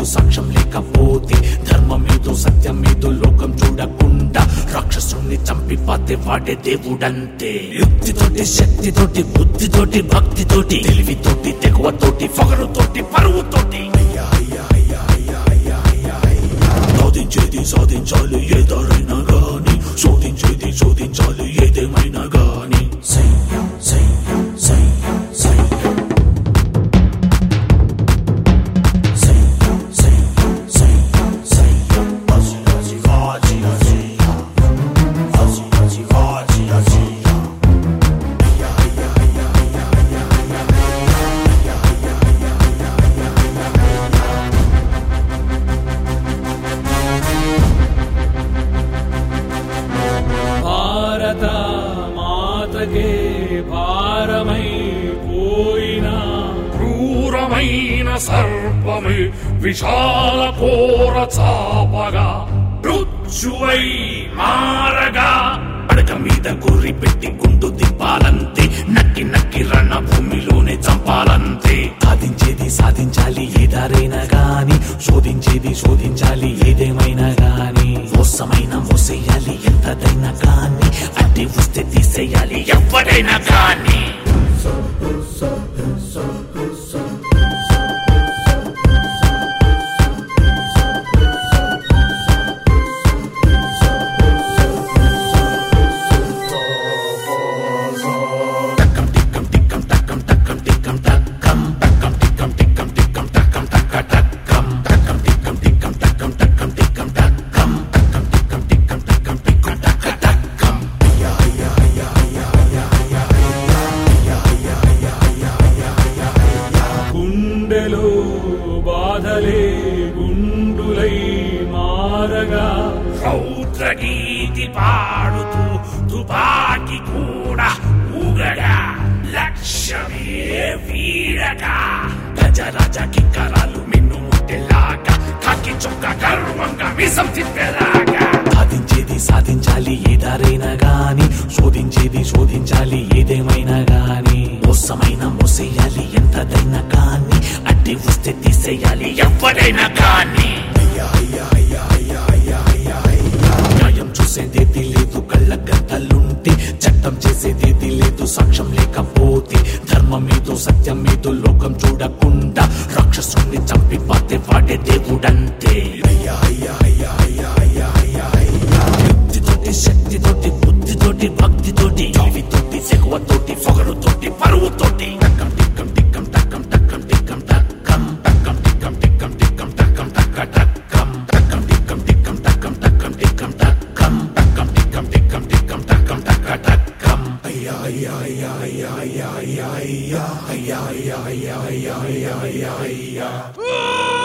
సాక్ష్యం లేకపోతే ధర్మం ఏదో సత్యం ఏదో లోకం చూడకుండా రాక్షసుణ్ణి చంపి పాతే వాడే దేవుడంతే యుక్తితోటి శక్తితోటి బుద్ధితోటి భక్తితోటి తెలివితోటి తెగువతోటి పొగరుతోటి పరువుతోటి సాధించేది సాధించాలి ఏదారైనా గాని శోధించేది శోధించాలి ఏదేమైనా గాని సయ్య సయ్య సయ్య సయ్య సయ్య సయ్య సయ్య సయ్య అజి అజి అజి అజి అజి అజి అజి అజి భారత మాతకే భారమై పోయిన క్రూరమైన సర్పమే విశాల కోర చాపగా మృత్యువై మారగా పడక మీద గురి పెట్టి గుండు దింపాలంతే నక్కి నక్కి రన్న భూమిలోనే చంపాలంతే సాధించేది సాధించాలి ఏదారైనా గాని శోధించేది శోధించాలి ఏదేమైనా గాని మోసమైన మోసేయాలి ఎంతదైనా గాని అడ్డి వస్తే తీసేయాలి ఎవరైనా గాని టక్కం టిక్కం టిక్కం టక్కం టక్కం టిక్కం టక్కం టక్కం టిక్కం టిక్కం టిక్కం టక్కం టక్క టక్కం టక్కం టిక్కం టిక్కం టక్కం టక్కం టిక్కం టక్కం టక్కం టిక్కం టిక్కం టక్కం టిక్కం టక్క టక్కం గుండెలో బాధలే గుండులై మారగా రౌద్రగీతి పాడుతూ తుపాకి కూడా ఊగగా లక్ష్యమే వీడగా గజరాజ కిక్కరాలు మిన్ను ముట్టెలాగా కాకి చొక్క గర్వంగా మిసం తిప్పెలాగా సాధించేది సాధించాలి ఏదారైనా గాని శోధించేది శోధించాలి ఏదేమైనా గాని మోసమైన మోసేయాలి ఎంతదైనా గాని అడ్డి వస్తే తీసేయాలి ఎవరైనా గాని న్యాయం చూసేదేది లేదు కళ్ళ గంటలుంటే చట్టం చేసేదేది లేదు సాక్ష్యం లేకపోతే ధర్మం ఏదో సత్యం ఏదో లోకం చూడకుండా రాక్షసుణ్ణి చంపి పాతే వాడే దేవుడంతే యుక్తితోటి శక్తితోటి బుద్ధితోటి భక్తితోటి తెలివితోటి సెగవతోటి పొగరుతోటి పరువుతోటి టక్కం టిక్కం టిక్కం టక్కం టక్కం టిక్కం టక్కం టక్కం టిక్కం టిక్కం టిక్కం టక్కం టక్క టక్కం టక్కం టిక్కం టిక్కం టక్కం టక్కం టిక్కం టక్కం టక్కం టిక్కం టిక్కం టిక్కం టక్కం టక్క టక్కం అయ్యా అయ్యా అయ్యా అయ్యా అయ్యా అయ్యా అయ్యా అయ్యా అయ్యా అయ్యా అయ్యా అయ్యా అయ్యా